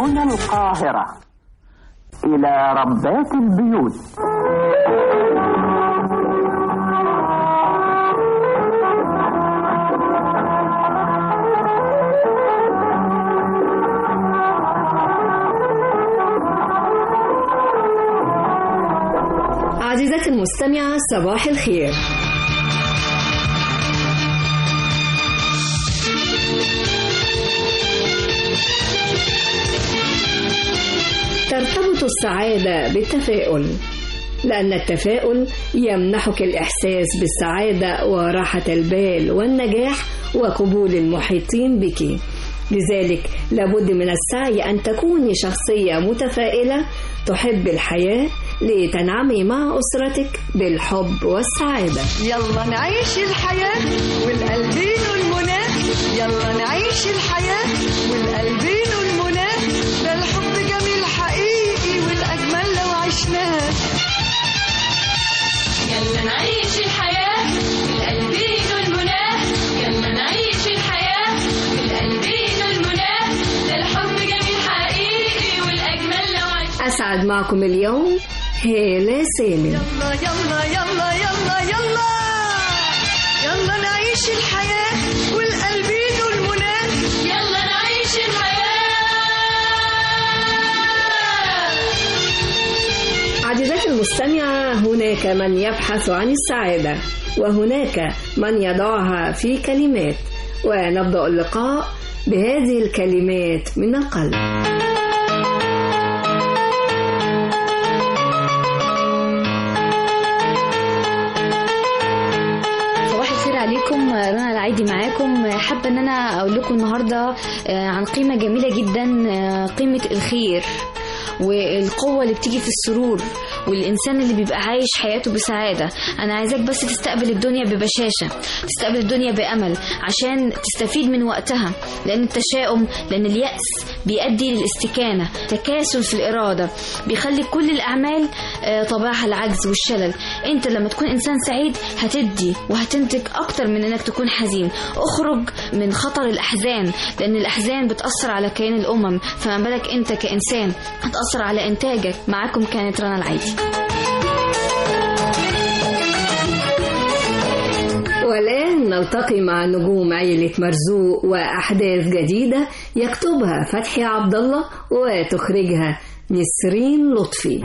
هنا القاهرة إلى ربات البيوت عزيزتي المستمعة صباح الخير ترتبط السعادة بالتفاؤل لأن التفاؤل يمنحك الإحساس بالسعادة وراحة البال والنجاح وقبول المحيطين بك لذلك لابد من السعي أن تكوني شخصية متفائلة تحب الحياة لتنعمي مع أسرتك بالحب والسعادة يلا نعيش الحياة والقلبين والمنى يلا نعيش الحياة والقلبين والمنى ده الحب جميل حقيقي والأجمل لو عشناه يلا نعيش الحياة بالقلبين والمنى يلا نعيش الحياة بالقلبين والمنى ده الحب جميل حقيقي والأجمل لو عشنا أسعد معكم اليوم هالة سالم يلا يلا يلا يلا يلا يلا نعيش الحياة والقلبين والمنى يلا نعيش الحياة عزيزتي المستمعة هناك من يبحث عن السعادة وهناك من يضعها في كلمات ونبدأ اللقاء بهذه الكلمات من القلب صباح الخير عليكم رنا العيدي معاكم حابه ان انا اقول لكم النهارده آه، عن قيمه جميله جدا آه، قيمه الخير والقوه اللي بتيجي في السرور والانسان اللي بيبقى عايش حياته بسعاده انا عايزاك بس تستقبل الدنيا ببشاشه تستقبل الدنيا بامل عشان تستفيد من وقتها لان التشاؤم لان الياس بيؤدي للاستكانه تكاسل في الاراده بيخلي كل الاعمال آه، طبعها العجز والشلل انت لما تكون انسان سعيد هتدي وهتنتج اكتر من انك تكون حزين اخرج من خطر الاحزان لان الاحزان بتاثر على كيان الامم فما بالك انت كانسان هتاثر على انتاجك معاكم كانت رنا العيدي والآن نلتقي مع نجوم عيلة مرزوق وأحداث جديدة يكتبها فتحي عبد الله وتخرجها نسرين لطفي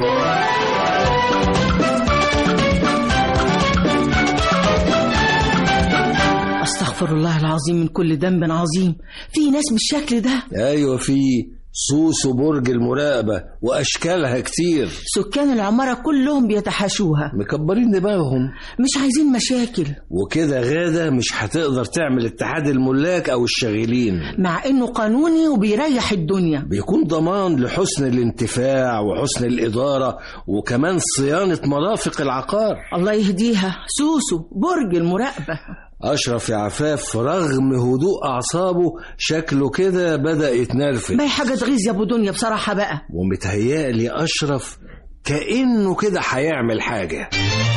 استغفر الله العظيم من كل ذنب عظيم في ناس بالشكل ده ايوه في سوس وبرج المراقبة واشكالها كتير سكان العمارة كلهم بيتحاشوها مكبرين دماغهم مش عايزين مشاكل وكده غادة مش هتقدر تعمل اتحاد الملاك او الشاغلين مع انه قانوني وبيريح الدنيا بيكون ضمان لحسن الانتفاع وحسن الإدارة وكمان صيانة مرافق العقار الله يهديها سوسو برج المراقبة أشرف يا عفاف رغم هدوء أعصابه شكله كده بدأ يتنرفز ما هي حاجة تغيظ يا ابو دنيا بصراحة بقى ومتهيألي أشرف كأنه كده هيعمل حاجة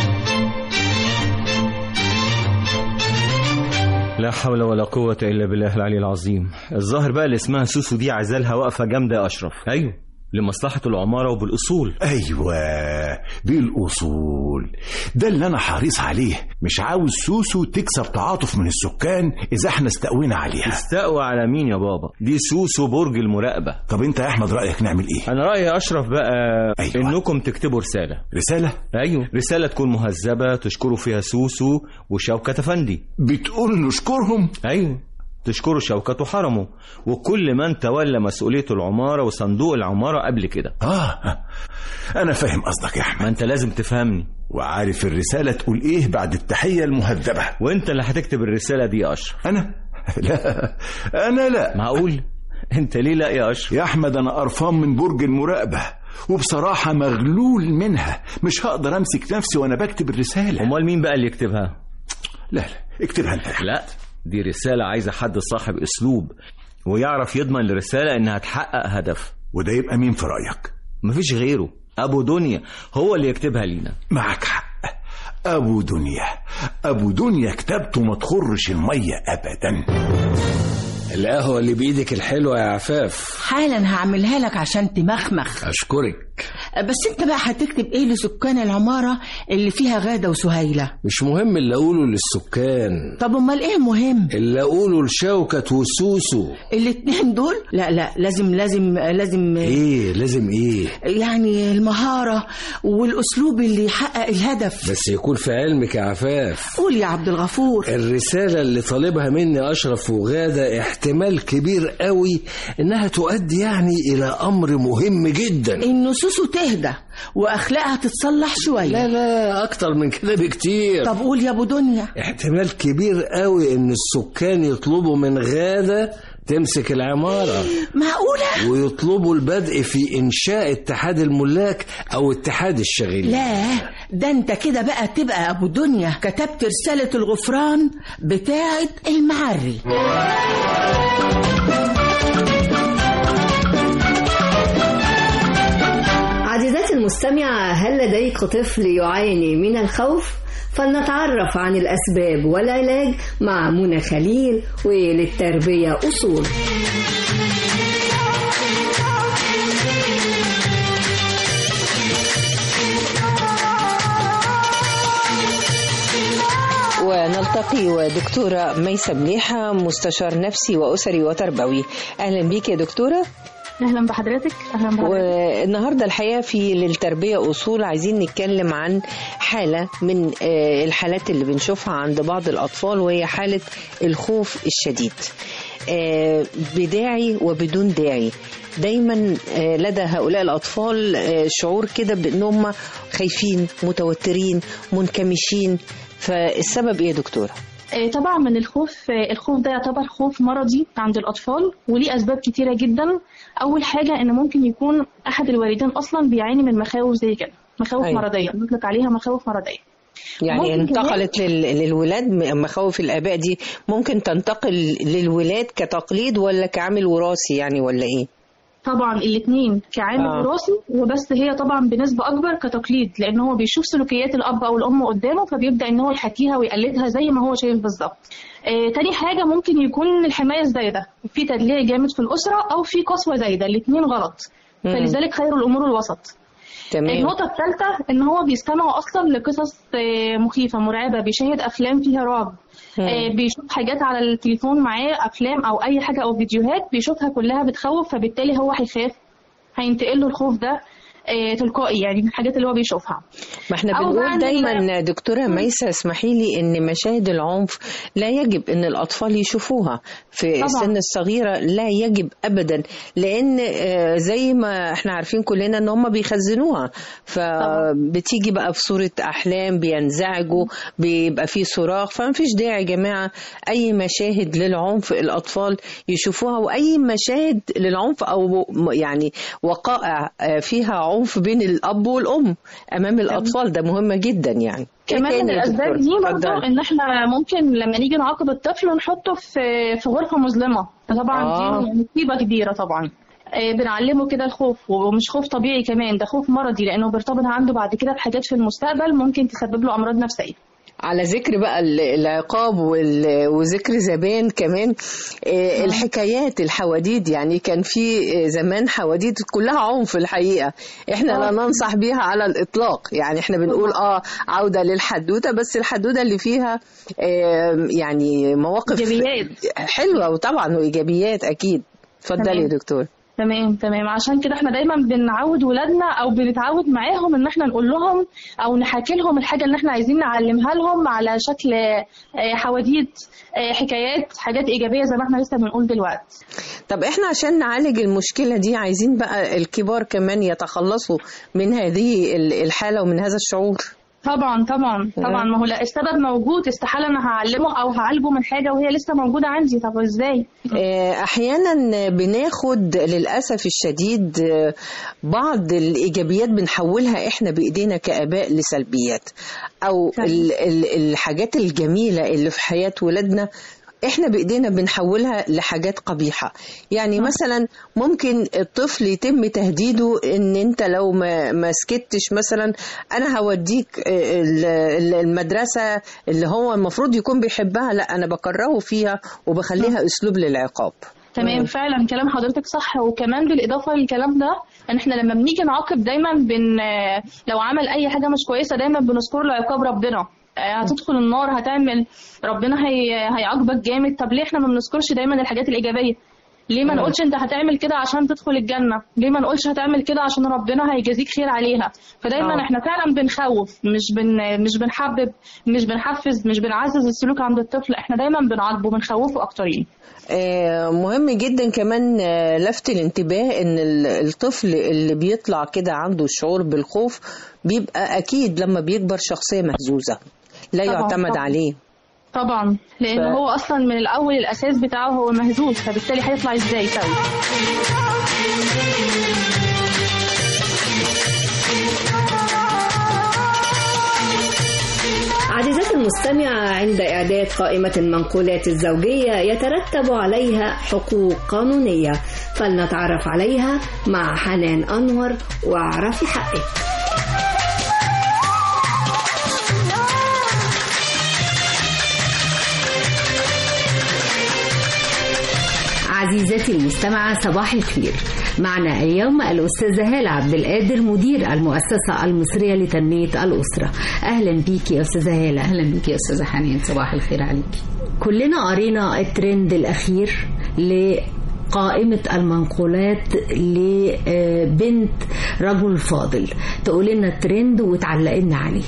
لا حول ولا قوة إلا بالله العلي العظيم الظاهر بقى اللي اسمها سوسو دي عايزالها واقفة جامدة يا أشرف أيوه لمصلحة العمارة وبالأصول ايوه دي الاصول ده اللي انا حريص عليه مش عاوز سوسو تكسب تعاطف من السكان اذا احنا استقوينا عليها استقوى على مين يا بابا دي سوسو برج المراقبة طب انت يا احمد رايك نعمل ايه أنا رأيي يا أشرف بقى أيوة. إنكم تكتبوا رسالة رساله أيوه رسالة تكون مهذبة تشكروا فيها سوسو وشوكة أفندي بتقول نشكرهم أيوه تشكروا شوكة وحرمه وكل من تولى مسؤولية العمارة وصندوق العمارة قبل كده اه انا فاهم قصدك يا ما احمد انت لازم تفهمني وعارف الرساله تقول ايه بعد التحيه المهذبه وانت اللي هتكتب الرسالة دي يا أشرف انا لا انا لا معقول انت ليه لا يا أشرف يا احمد انا قرفان من برج المراقبه وبصراحه مغلول منها مش هقدر امسك نفسي وانا بكتب الرساله امال مين بقى اللي يكتبها لا لا اكتبها انت يا أحمد. لا دي رسالة عايزة حد صاحب أسلوب ويعرف يضمن الرسالة إنها تحقق هدف وده يبقى مين في رايك مفيش غيره أبو دنيا هو اللي يكتبها لينا معك حق ابو دنيا ابو دنيا كتابته ما تخرش الميه ابدا القهوة اللي بإيدك الحلوة يا عفاف حالا هعملها لك عشان تمخمخ أشكرك بس انت بقى هتكتب ايه لسكان العمارة اللي فيها غادة وسهيلة مش مهم اللي أقوله للسكان طب امال ايه مهم اللي أقوله لشوكت وسوسو الاتنين دول لا لا لازم لازم لازم إيه لازم إيه يعني المهارة والأسلوب اللي يحقق الهدف بس يكون في علمك يا عفاف قول يا عبد الغفور الرسالة اللي طالبها مني أشرف وغادة احتمال كبير قوي إنها تؤدي يعني إلى أمر مهم جدا إن سوسو تهدى وأخلاقها تتصلح شوية لا لا أكتر من كده بكتير طب قول يا أبو دنيا احتمال كبير قوي إن السكان يطلبوا من غادة تمسك العمارة معقولة؟ ويطلبوا البدء في إنشاء اتحاد الملاك أو اتحاد الشغيلين لا ده انت كده بقى تبقى أبو دنيا كتبت رسالة الغفران بتاعة المعري عزيزاتي المستمعة هل لديك طفل يعاني من الخوف؟ فلنتعرف عن الأسباب والعلاج مع منى خليل وللتربية أصول ونلتقي ودكتورة ميسة مليحة مستشار نفسي وأسري وتربوي أهلا بيك يا دكتورة اهلا بحضرتك اهلا بحضرتك والنهارده الحقيقه في للتربيه اصول عايزين نتكلم عن حاله من آه، الحالات اللي بنشوفها عند بعض الاطفال وهي حاله الخوف الشديد آه، بداعي وبدون داعي دايما آه، لدى هؤلاء الاطفال آه، شعور كده بان هم خايفين متوترين منكمشين فالسبب ايه يا دكتوره آه، طبعا من الخوف آه، الخوف ده يعتبر خوف مرضي عند الأطفال وليه أسباب كتيرة جدا أول حاجة إن ممكن يكون أحد الوالدين أصلا بيعاني من مخاوف زي كده مخاوف أيوة. مرضية نطلق عليها مخاوف مرضية يعني ممكن كمان- انتقلت لل- للولاد م- مخاوف الآباء دي ممكن تنتقل للولاد كتقليد ولا كعامل وراثي يعني ولا إيه؟ طبعا الاثنين كعامل آه. وراثي وبس هي طبعا بنسبة أكبر كتقليد لأن هو بيشوف سلوكيات الأب أو الأم قدامه فبيبدأ إن هو يحكيها ويقلدها زي ما هو شايف بالظبط آه، تاني حاجة ممكن يكون الحماية الزايدة في تدليع جامد في الأسرة أو في قسوة زايدة الاثنين غلط مم. فلذلك خير الأمور الوسط تمام النقطة الثالثة إن هو بيستمع أصلا لقصص آه، مخيفة مرعبة بيشاهد أفلام فيها رعب مم. آه، بيشوف حاجات على التليفون معاه أفلام أو أي حاجة أو فيديوهات بيشوفها كلها بتخوف فبالتالي هو هيخاف هينتقل له الخوف ده آه، تلقائي يعني من الحاجات اللي هو بيشوفها ما احنا أو بقى بنقول إن- دايما دكتورة ميسة اسمحي لي ان مشاهد العنف لا يجب ان الاطفال يشوفوها في طبعاً. السن الصغيرة لا يجب ابدا لان آه، زي ما احنا عارفين كلنا ان هم بيخزنوها فبتيجي بقى في صورة احلام بينزعجوا بيبقى في صراخ فما فيش داعي يا جماعة اي مشاهد للعنف الاطفال يشوفوها واي مشاهد للعنف او م- يعني وقائع آه، فيها عنف بين الاب والام امام الاطفال ده مهمة جدا يعني إيه كمان تاني من يا الأسباب دكتورة؟ دي برضه اتفضلي. إن إحنا ممكن لما نيجي نعاقب الطفل نحطه في في غرفة مظلمة طبعا آه. دي مصيبة كبيرة طبعا آه، بنعلمه كده الخوف ومش خوف طبيعي كمان ده خوف مرضي لأنه بيرتبط عنده بعد كده بحاجات في المستقبل ممكن تسبب له أمراض نفسية على ذكر بقى ال- العقاب وال- وذكر زمان كمان آه، الحكايات الحواديت يعني كان في آه، زمان حواديت كلها عنف الحقيقة احنا لا ننصح بيها على الإطلاق يعني احنا بنقول اه عودة للحدوتة بس الحدوتة اللي فيها آه، يعني مواقف إيجابيات. حلوة وطبعا وإيجابيات أكيد اتفضلي تمام. يا دكتور تمام تمام عشان كده احنا دايما بنعود ولادنا او بنتعود معاهم ان احنا نقول لهم او نحكي لهم الحاجه اللي احنا عايزين نعلمها لهم على شكل آه، حواديت آه، حكايات حاجات ايجابيه زي ما احنا لسه بنقول دلوقتي طب احنا عشان نعالج المشكلة دي عايزين بقى الكبار كمان يتخلصوا من هذه ال- الحالة ومن هذا الشعور طبعا طبعا طبعا ما هو لا السبب موجود استحاله انا هعلمه او هعالجه من حاجه وهي لسه موجوده عندي طب ازاي آه، احيانا بناخد للاسف الشديد آه، بعض الايجابيات بنحولها احنا بايدينا كاباء لسلبيات او ال- ال- الحاجات الجميله اللي في حياه ولادنا احنا بايدينا بنحولها لحاجات قبيحه يعني مثلا ممكن الطفل يتم تهديده ان انت لو ما ما سكتش مثلا انا هوديك ال- ال- المدرسه اللي هو المفروض يكون بيحبها لا انا بكرهه فيها وبخليها اسلوب للعقاب تمام فعلا كلام حضرتك صح وكمان بالاضافه للكلام ده ان احنا لما بنيجي نعاقب دايما بن لو عمل اي حاجه مش كويسه دايما بنذكر له عقاب ربنا آه، هتدخل النار هتعمل ربنا هي... هيعاقبك جامد طب ليه احنا ما بنذكرش دايما الحاجات الايجابيه ليه ما مم. نقولش انت هتعمل كده عشان تدخل الجنه ليه ما نقولش هتعمل كده عشان ربنا هيجازيك خير عليها فدايما آه. احنا فعلا بنخوف مش بن مش بنحبب مش بنحفز مش بنعزز السلوك عند الطفل احنا دايما بنعاقبه بنخوفه اكترين آه، مهم جدا كمان آه، لفت الانتباه ان ال- الطفل اللي بيطلع كده عنده شعور بالخوف بيبقى اكيد لما بيكبر شخصية مهزوزة لا طبعاً، يعتمد طبعاً. عليه طبعا لان ف- هو اصلا من الاول الاساس بتاعه هو مهزوز فبالتالي هيطلع ازاي سوي عزيزتي المستمعة عند إعداد قائمة المنقولات الزوجية يترتب عليها حقوق قانونية فلنتعرف عليها مع حنان أنور واعرفي حقك عزيزتي المستمعة صباح الخير معنا اليوم الأستاذة هالة عبد القادر مدير المؤسسة المصرية لتنمية الأسرة أهلا بيكي يا أستاذة هالة اهلا بيكي يا استاذه حنين صباح الخير عليكي كلنا قرينا الترند الأخير لقائمة المنقولات لبنت رجل فاضل تقول لنا الترند وتعلق لنا عليه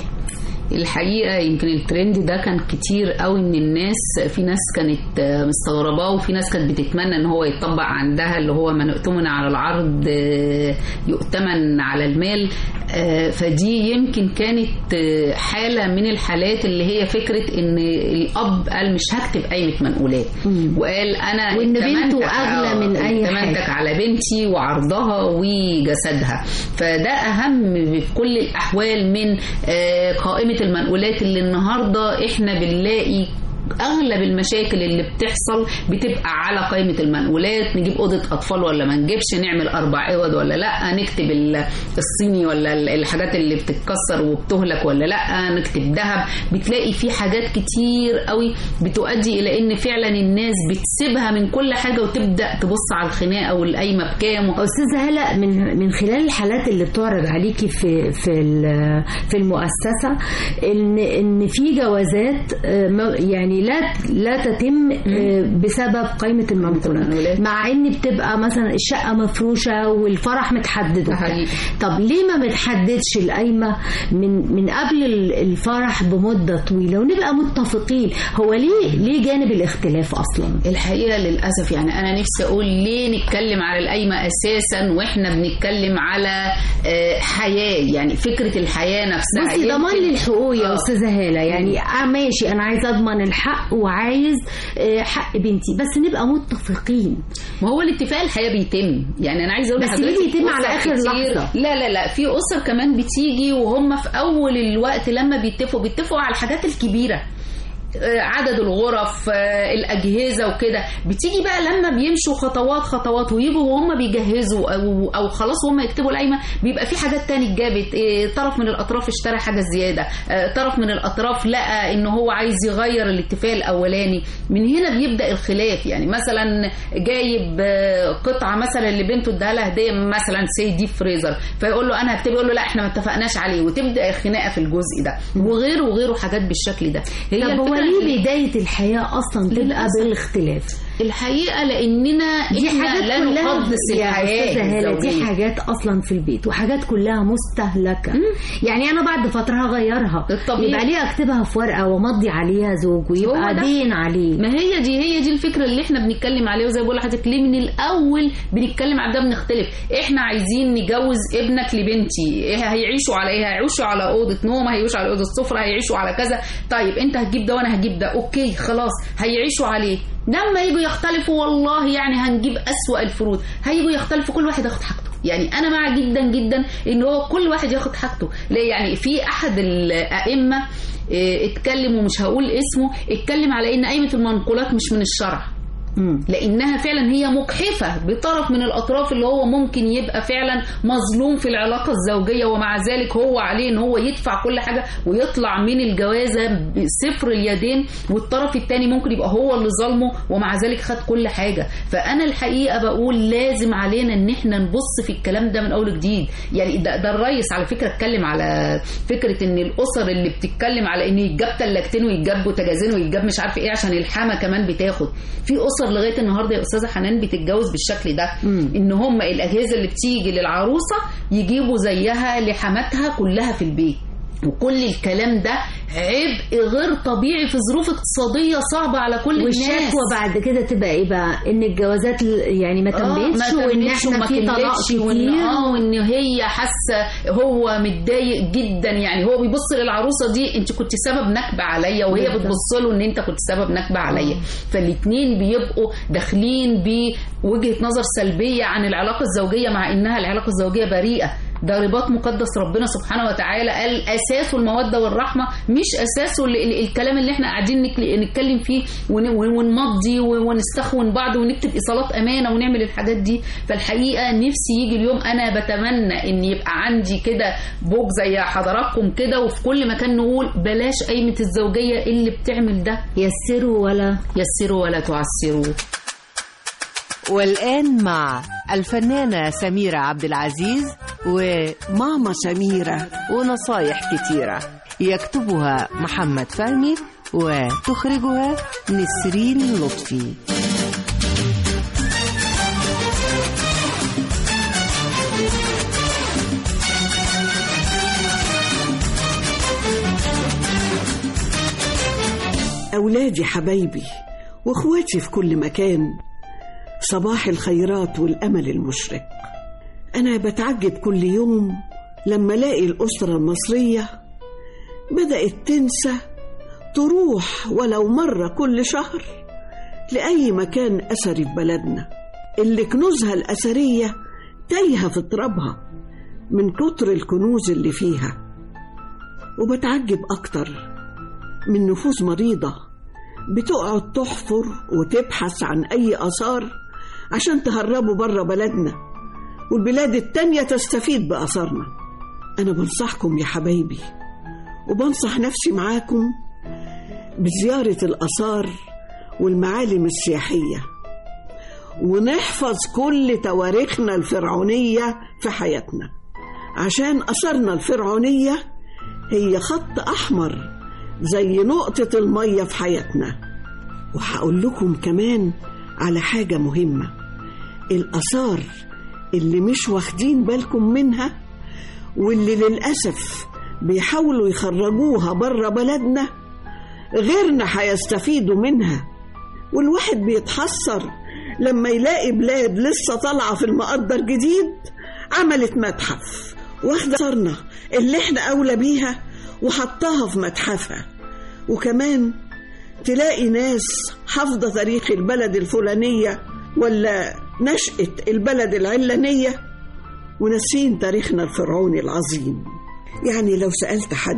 الحقيقه يمكن الترند ده كان كتير قوي من الناس في ناس كانت آه، مستغرباه وفي ناس كانت بتتمنى ان هو يطبق عندها اللي هو من اؤتمن على العرض آه، يؤتمن على المال آه، فدي يمكن كانت آه، حاله من الحالات اللي هي فكره ان الاب قال مش هكتب قايمه منقولات وقال انا وإن ائتمنتك- بنته أغلى من آه، أي ائتمنتك حاجة. على بنتي وعرضها وجسدها فده اهم في كل الاحوال من آه، قائمه المنقولات اللي النهارده احنا بنلاقي اغلب المشاكل اللي بتحصل بتبقى على قائمه المنقولات نجيب اوضه اطفال ولا ما نجيبش نعمل اربع اوض ولا لا نكتب ال- الصيني ولا ال- الحاجات اللي بتتكسر وبتهلك ولا لا نكتب ذهب بتلاقي في حاجات كتير قوي بتؤدي الى ان فعلا الناس بتسيبها من كل حاجه وتبدا تبص على الخناقه والقايمه بكام أستاذة هلا من من خلال الحالات اللي بتعرض عليكي في في ال- في المؤسسة إن إن في جوازات آه، ما- يعني لا لا تتم آه، بسبب قائمة المنقولات مع إن بتبقى مثلا الشقة مفروشة والفرح متحدد وبتاع. طب ليه ما بتحددش القايمة من من قبل ال- الفرح بمدة طويلة ونبقى متفقين هو ليه ليه جانب الاختلاف أصلا الحقيقه للاسف يعني انا نفسي اقول ليه نتكلم على القايمه اساسا واحنا بنتكلم على آه، حياه يعني فكره الحياه نفسها بصي يمكن- ضمان للحقوق يا آه. استاذه هاله يعني آه ماشي انا عايزه اضمن الحق وعايز آه، حق بنتي بس نبقى متفقين ما هو الاتفاق الحقيقه بيتم يعني انا عايزه اقول بس لحضرتك ليه بيتم على أسر آخر كتير- لحظة؟ لا لا لا في اسر كمان بتيجي وهم في اول الوقت لما بيتفقوا بيتفقوا على الحاجات الكبيره آه، عدد الغرف آه، الاجهزه وكده بتيجي بقى لما بيمشوا خطوات خطوات ويجوا وهم بيجهزوا او او خلاص وهم يكتبوا القايمه بيبقى في حاجات تاني اتجابت آه، طرف من الاطراف اشترى حاجه زياده آه، طرف من الاطراف لقى ان هو عايز يغير الاتفاق الاولاني من هنا بيبدا الخلاف يعني مثلا جايب آه، قطعه مثلا اللي بنته اداها لها هديه مثلا سي ديب فريزر فيقول له انا هكتب يقول له لا احنا ما اتفقناش عليه وتبدا الخناقه في الجزء ده وغيره وغيره حاجات بالشكل ده هي طب هو الفكرة ليه إن- بدايه الحياه اصلا تبقى للأسف. بالاختلاف الحقيقه لاننا دي إحنا حاجات لا كلها نقدس يا الحياه أستاذة هالة دي الزوجية. حاجات اصلا في البيت وحاجات كلها مستهلكه يعني انا بعد فتره هغيرها الطبيعي. يبقى ليه اكتبها في ورقه ومضي عليها زوج هو ويبقى ده. دين عليه ما هي دي هي دي الفكره اللي احنا بنتكلم عليها وزي ما بقول لحضرتك ليه من الاول بنتكلم على ده بنختلف احنا عايزين نجوز ابنك لبنتي إيه هيعيشوا على ايه هيعيشوا على اوضه نوم هيعيشوا على اوضه السفره هيعيشوا على كذا طيب انت هتجيب ده وانا هجيب ده اوكي خلاص هيعيشوا عليه لما يجوا يختلفوا والله يعني هنجيب اسوأ الفروض هيجوا يختلفوا كل واحد ياخد حاجته يعني انا مع جدا جدا ان هو كل واحد ياخد حاجته ليه يعني في احد الائمه اه، اتكلم ومش هقول اسمه اتكلم على ان قايمه المنقولات مش من الشرع لانها فعلا هي مجحفه بطرف من الاطراف اللي هو ممكن يبقى فعلا مظلوم في العلاقه الزوجيه ومع ذلك هو عليه ان هو يدفع كل حاجه ويطلع من الجوازه بصفر اليدين والطرف الثاني ممكن يبقى هو اللي ظلمه ومع ذلك خد كل حاجه فانا الحقيقه بقول لازم علينا ان احنا نبص في الكلام ده من اول وجديد يعني ده, ده الرئيس على فكره اتكلم على فكره ان الاسر اللي بتتكلم على ان يتجاب تلاجتين ويتجاب بوتاجازين ويتجاب مش عارف ايه عشان الحما كمان بتاخد في اسر لغايه النهارده يا استاذه حنان بتتجوز بالشكل ده ان هم الاجهزه اللي بتيجي للعروسه يجيبوا زيها لحماتها كلها في البيت وكل الكلام ده عبء غير طبيعي في ظروف اقتصاديه صعبه على كل الناس والشكوى بعد كده تبقى ايه بقى ان الجوازات ال- يعني ما تمتش آه، ما وان تمتش احنا وما في طلاق كملتش وان كتير اه وان هي حاسه هو متضايق جدا يعني هو بيبص للعروسه دي انت كنت سبب نكبه عليا وهي بالظبط. بتبص له ان انت كنت سبب نكبه عليا فالاثنين بيبقوا داخلين بوجهه نظر سلبيه عن العلاقه الزوجيه مع انها العلاقه الزوجيه بريئه ده رباط مقدس ربنا سبحانه وتعالى قال اساسه الموده والرحمه مش اساسه ال- ال- الكلام اللي احنا قاعدين نك- نتكلم فيه ون- ون- ونمضي و- ونستخون بعض ونكتب ايصالات امانه ونعمل الحاجات دي فالحقيقه نفسي يجي اليوم انا بتمنى ان يبقى عندي كده بوك زي حضراتكم كده وفي كل مكان نقول بلاش قايمه الزوجيه اللي بتعمل ده يسروا ولا يسروا ولا تعسروا والآن مع الفنانة سميرة عبد العزيز وماما سميرة ونصايح كتيرة يكتبها محمد فهمي وتخرجها نسرين لطفي أولادي حبايبي وإخواتي في كل مكان صباح الخيرات والأمل المشرق أنا بتعجب كل يوم لما ألاقي الأسرة المصرية بدأت تنسى تروح ولو مرة كل شهر لأي مكان أثري في بلدنا اللي كنوزها الأثرية تايهة في ترابها من كتر الكنوز اللي فيها وبتعجب أكتر من نفوس مريضة بتقعد تحفر وتبحث عن أي آثار عشان تهربوا بره بلدنا والبلاد التانية تستفيد بآثارنا أنا بنصحكم يا حبايبي وبنصح نفسي معاكم بزيارة الآثار والمعالم السياحية ونحفظ كل تواريخنا الفرعونية في حياتنا عشان أثارنا الفرعونية هي خط أحمر زي نقطة المية في حياتنا وهقول لكم كمان على حاجة مهمة الآثار اللي مش واخدين بالكم منها واللي للأسف بيحاولوا يخرجوها بره بلدنا غيرنا هيستفيدوا منها والواحد بيتحسر لما يلاقي بلاد لسه طالعة في المقدر جديد عملت متحف واخدة صرنا اللي احنا أولى بيها وحطها في متحفها وكمان تلاقي ناس حافظة تاريخ البلد الفلانية ولا نشأة البلد العلانية وناسين تاريخنا الفرعوني العظيم يعني لو سألت حد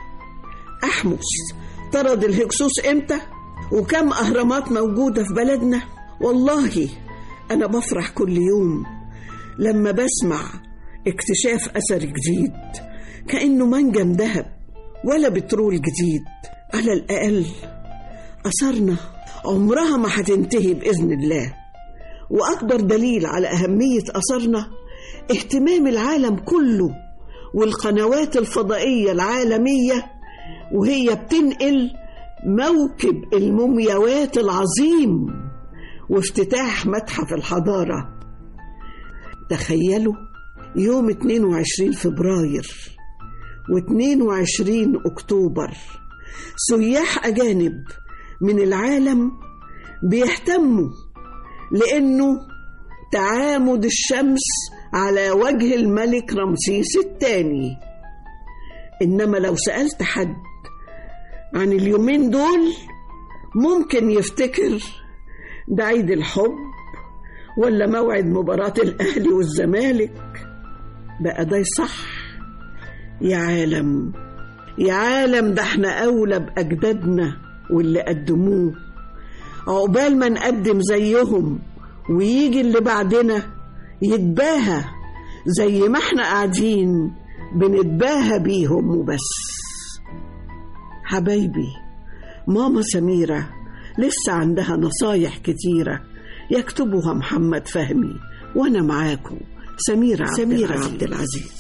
أحمس طرد الهكسوس إمتى وكم أهرامات موجودة في بلدنا والله أنا بفرح كل يوم لما بسمع اكتشاف أثر جديد كأنه منجم ذهب ولا بترول جديد على الأقل أثرنا عمرها ما هتنتهي بإذن الله وأكبر دليل على أهمية أثرنا اهتمام العالم كله والقنوات الفضائية العالمية وهي بتنقل موكب المومياوات العظيم وافتتاح متحف الحضارة تخيلوا يوم 22 فبراير و22 أكتوبر سياح أجانب من العالم بيهتموا لأنه تعامد الشمس على وجه الملك رمسيس الثاني إنما لو سألت حد عن اليومين دول ممكن يفتكر ده عيد الحب ولا موعد مباراة الأهلي والزمالك بقى ده صح يا عالم يا عالم ده احنا أولى بأجدادنا واللي قدموه عقبال ما نقدم زيهم ويجي اللي بعدنا يتباهى زي ما احنا قاعدين بنتباهى بيهم وبس حبايبي ماما سميرة لسه عندها نصايح كتيرة يكتبها محمد فهمي وأنا معاكم سميرة عبد سميرة العزيز. عبد العزيز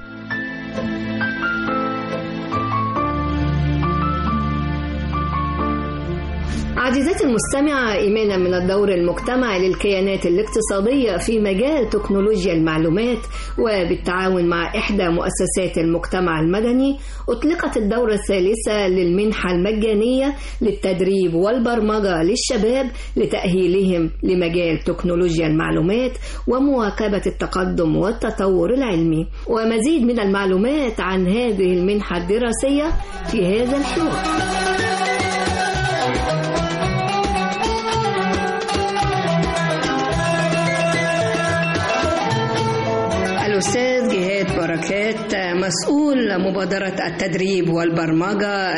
عزيزتي المستمعة إيمانا من الدور المجتمعي للكيانات الاقتصادية في مجال تكنولوجيا المعلومات وبالتعاون مع إحدى مؤسسات المجتمع المدني أطلقت الدورة الثالثة للمنحة المجانية للتدريب والبرمجة للشباب لتأهيلهم لمجال تكنولوجيا المعلومات ومواكبة التقدم والتطور العلمي ومزيد من المعلومات عن هذه المنحة الدراسية في هذا الحوار الأستاذ جهاد بركات مسؤول مبادرة التدريب والبرمجة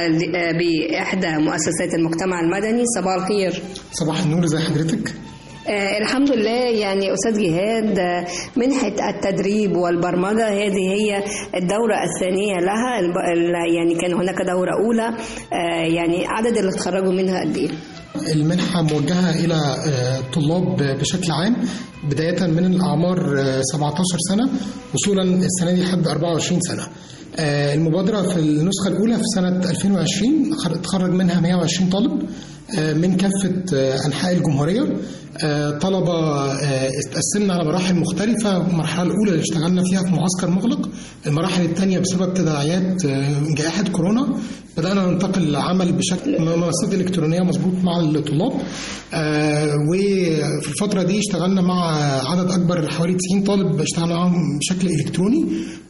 بإحدى مؤسسات المجتمع المدني صباح الخير صباح النور ازي حضرتك آه الحمد لله يعني أستاذ جهاد آه، منحة التدريب والبرمجة هذه هي الدورة الثانية لها الب... ال- يعني كان هناك دورة أولى آه يعني عدد اللي اتخرجوا منها قد إيه؟ المنحة موجهة إلى آه، طلاب بشكل عام بداية من الأعمار آه، 17 سنة وصولا السنة دي لحد 24 سنة آه، المبادرة في النسخة الأولى في سنة 2020 خر- اتخرج منها 120 طالب آه، من كافة آه، أنحاء الجمهورية آه، طلبة آه، اتقسمنا على مراحل مختلفة المرحلة الأولى اللي اشتغلنا فيها في معسكر مغلق المراحل الثانية بسبب تداعيات آه، جائحة كورونا بدأنا ننتقل للعمل بشكل منصات إلكترونية مظبوط مع الطلاب آه، وفي الفترة دي اشتغلنا مع عدد أكبر حوالي 90 طالب اشتغلنا معاهم بشكل إلكتروني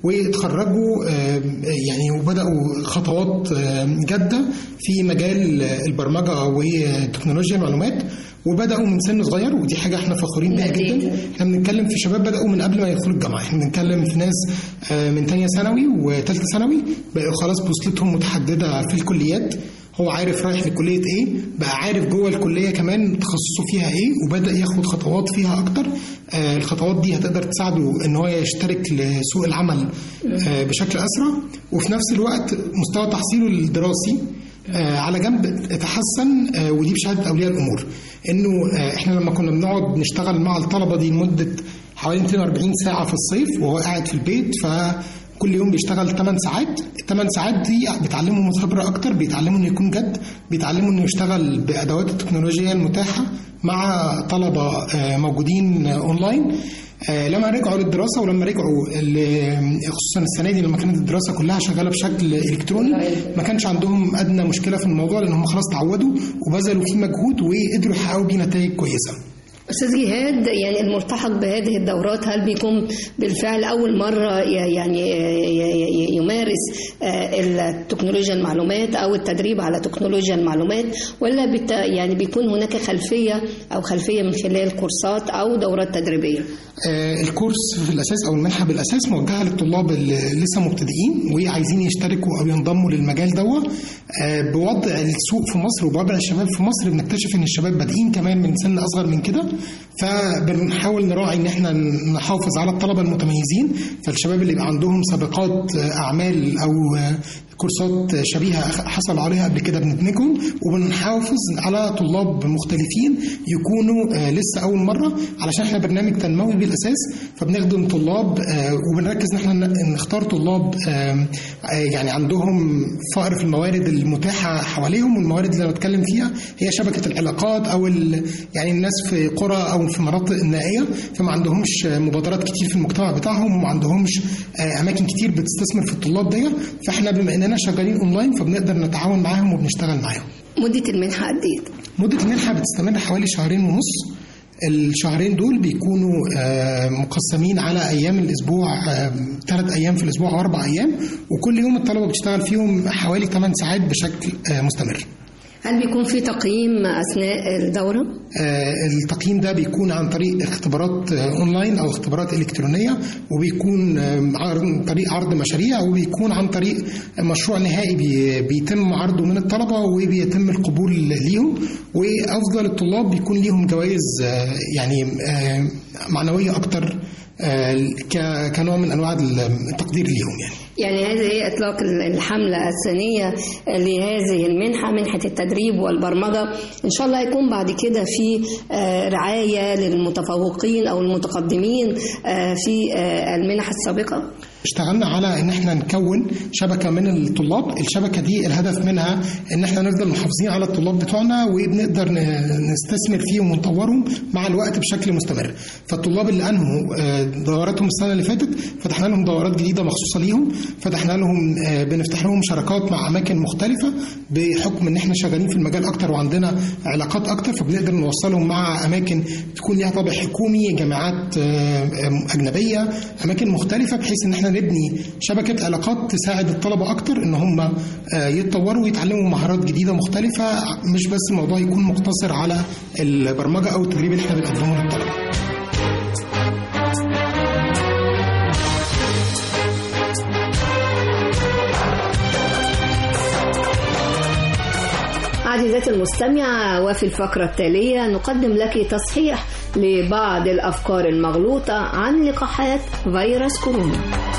واتخرجوا آه، يعني وبدأوا خطوات آه، جادة في مجال البرمجة وتكنولوجيا المعلومات وبداوا من سن صغير ودي حاجه احنا فخورين بيها جدا احنا بنتكلم في شباب بداوا من قبل ما يدخلوا الجامعه احنا بنتكلم في ناس آه، من تانية ثانوي وثالثه ثانوي بقوا خلاص بوصلتهم متحدده في الكليات هو عارف رايح لكليه ايه بقى عارف جوه الكليه كمان تخصصه فيها ايه وبدا ياخد خطوات فيها اكتر آه، الخطوات دي هتقدر تساعده ان هو يشترك لسوق العمل آه، بشكل اسرع وفي نفس الوقت مستوى تحصيله الدراسي آه، على جنب تحسن آه، ودي بشهاده اولياء الامور انه آه، احنا لما كنا بنقعد نشتغل مع الطلبه دي لمده حوالي 240 ساعه في الصيف وهو قاعد في البيت فكل يوم بيشتغل 8 ساعات الثمان ساعات دي بتعلمهم خبره اكتر بيتعلموا انه يكون جد بيتعلموا انه يشتغل بادوات التكنولوجيا المتاحه مع طلبه آه، موجودين آه، اونلاين آه، لما رجعوا للدراسه ولما رجعوا ل- خصوصا السنه دي لما كانت الدراسه كلها شغاله بشكل الكتروني ما كانش عندهم ادنى مشكله في الموضوع لان هم خلاص تعودوا وبذلوا فيه مجهود وقدروا يحققوا بيه نتائج كويسه. أستاذ جهاد يعني الملتحق بهذه الدورات هل بيكون بالفعل أول مرة ي- يعني ي- ي- يمارس آه، التكنولوجيا المعلومات أو التدريب على تكنولوجيا المعلومات ولا بت يعني بيكون هناك خلفية أو خلفية من خلال كورسات أو دورات تدريبية؟ آه، الكورس في الاساس او المنحه بالاساس موجهه للطلاب اللي لسه مبتدئين وعايزين يشتركوا او ينضموا للمجال دوا آه، بوضع السوق في مصر وبوضع الشباب في مصر بنكتشف ان الشباب بادئين كمان من سن اصغر من كده فبنحاول نراعي ان احنا نحافظ على الطلبه المتميزين فالشباب اللي يبقى عندهم سابقات آه، اعمال او آه، كورسات شبيهه حصل عليها قبل كده بندمجهم وبنحافظ على طلاب مختلفين يكونوا آه، لسه اول مره علشان احنا برنامج تنموي بالاساس فبنخدم طلاب آه، وبنركز ان احنا ن- نختار طلاب آم، آه، يعني عندهم فقر في الموارد المتاحه حواليهم والموارد اللي انا بتكلم فيها هي شبكه العلاقات او ال- يعني الناس في قرى او في مناطق نائيه فما عندهمش مبادرات كتير في المجتمع بتاعهم وما عندهمش آه، اماكن كتير بتستثمر في الطلاب دي فاحنا بما اننا شغالين اونلاين فبنقدر نتعاون معاهم وبنشتغل معاهم مدة المنحة قد إيه؟ مدة المنحة بتستمر حوالي شهرين ونص الشهرين دول بيكونوا آه، مقسمين على ايام الاسبوع ثلاث ايام في الاسبوع واربع ايام وكل يوم الطلبه بتشتغل فيهم حوالي 8 ساعات بشكل آه، مستمر هل بيكون في تقييم أثناء الدورة؟ آه، التقييم ده بيكون عن طريق اختبارات آه، اونلاين او اختبارات الكترونيه وبيكون آه، عن طريق عرض مشاريع وبيكون عن طريق مشروع نهائي بي- بيتم عرضه من الطلبه وبيتم القبول ليهم وافضل الطلاب بيكون ليهم جوائز آه، يعني آه، معنويه اكتر آه، ك- كنوع من انواع التقدير ليهم يعني يعني هذه هي إطلاق الحملة الثانية لهذه المنحة منحة التدريب والبرمجة إن شاء الله يكون بعد كده في آه، رعاية للمتفوقين أو المتقدمين آه، في آه، المنح السابقة اشتغلنا على ان احنا نكون شبكه من الطلاب الشبكه دي الهدف منها ان احنا نفضل محافظين على الطلاب بتوعنا وبنقدر ن- نستثمر فيهم ونطورهم مع الوقت بشكل مستمر فالطلاب اللي انهوا آه، دوراتهم السنه اللي فاتت فتحنا لهم دورات جديده مخصوصه ليهم فتحنا لهم آه، بنفتح لهم شراكات مع اماكن مختلفه بحكم ان احنا شغالين في المجال اكتر وعندنا علاقات اكتر فبنقدر نوصلهم مع اماكن تكون ليها طابع حكومي جامعات آه، آه، اجنبيه اماكن مختلفه بحيث ان احنا نبني شبكه علاقات تساعد الطلبه اكتر ان هم آه، يتطوروا ويتعلموا مهارات جديده مختلفه مش بس الموضوع يكون مقتصر على البرمجه او التدريب اللي احنا بنقدمه للطلبه عزيزتي المستمعة وفي الفقرة التالية نقدم لك تصحيح لبعض الأفكار المغلوطة عن لقاحات فيروس كورونا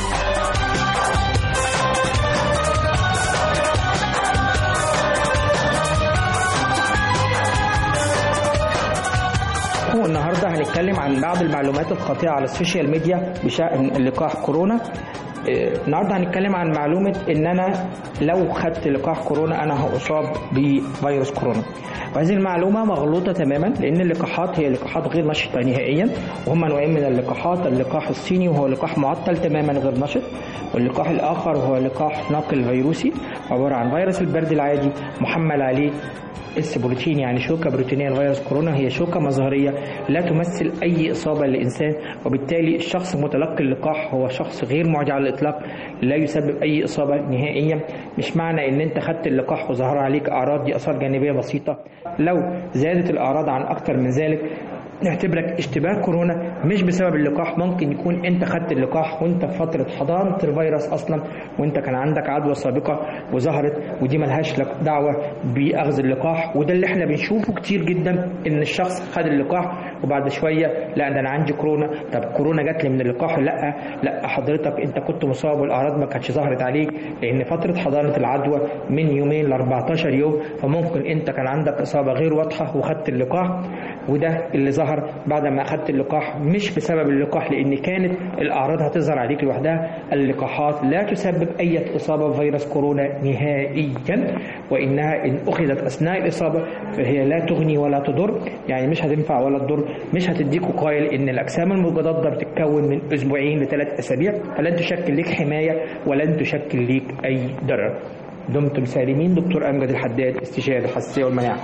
والنهارده هنتكلم عن بعض المعلومات الخاطئه على السوشيال ميديا بشان لقاح كورونا آه، النهارده هنتكلم عن معلومه ان انا لو خدت لقاح كورونا انا هاصاب بفيروس كورونا وهذه المعلومه مغلوطه تماما لان اللقاحات هي لقاحات غير نشطه نهائيا وهم نوعين من اللقاحات اللقاح الصيني وهو لقاح معطل تماما غير نشط واللقاح الاخر هو لقاح ناقل فيروسي عباره عن فيروس البرد العادي محمل عليه اس بروتين يعني شوكه بروتينيه لفيروس كورونا هي شوكه مظهريه لا تمثل اي اصابه للانسان وبالتالي الشخص متلقي اللقاح هو شخص غير معدي على الاطلاق لا يسبب اي اصابه نهائيا مش معنى ان انت خدت اللقاح وظهر عليك اعراض دي اثار جانبيه بسيطه لو زادت الاعراض عن اكثر من ذلك نعتبرك اشتباه كورونا مش بسبب اللقاح ممكن يكون انت خدت اللقاح وانت في فتره حضانه الفيروس اصلا وانت كان عندك عدوى سابقه وظهرت ودي ملهاش لك دعوه باخذ اللقاح وده اللي احنا بنشوفه كتير جدا ان الشخص خد اللقاح وبعد شويه لا ده انا عندي كورونا طب كورونا جات لي من اللقاح لا لا حضرتك انت كنت مصاب والاعراض ما كانتش ظهرت عليك لان فتره حضانه العدوى من يومين ل 14 يوم فممكن انت كان عندك اصابه غير واضحه وخدت اللقاح وده اللي ظهر بعد ما اخدت اللقاح مش بسبب اللقاح لان كانت الاعراض هتظهر عليك لوحدها اللقاحات لا تسبب اي اصابه بفيروس كورونا نهائيا وانها ان اخذت اثناء الاصابه فهي لا تغني ولا تضر يعني مش هتنفع ولا تضر مش هتديك وقايه لان الاجسام المضاده بتتكون من اسبوعين لثلاث اسابيع فلن تشكل لك حمايه ولن تشكل لك اي ضرر دمتم سالمين دكتور امجد الحداد استشاري الحساسيه والمناعه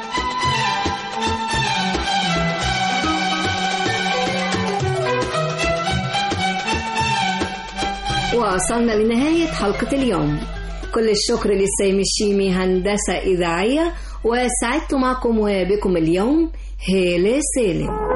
وصلنا لنهاية حلقة اليوم كل الشكر للسيم الشيمي هندسة إذاعية وسعدت معكم وبكم اليوم هيلة سالم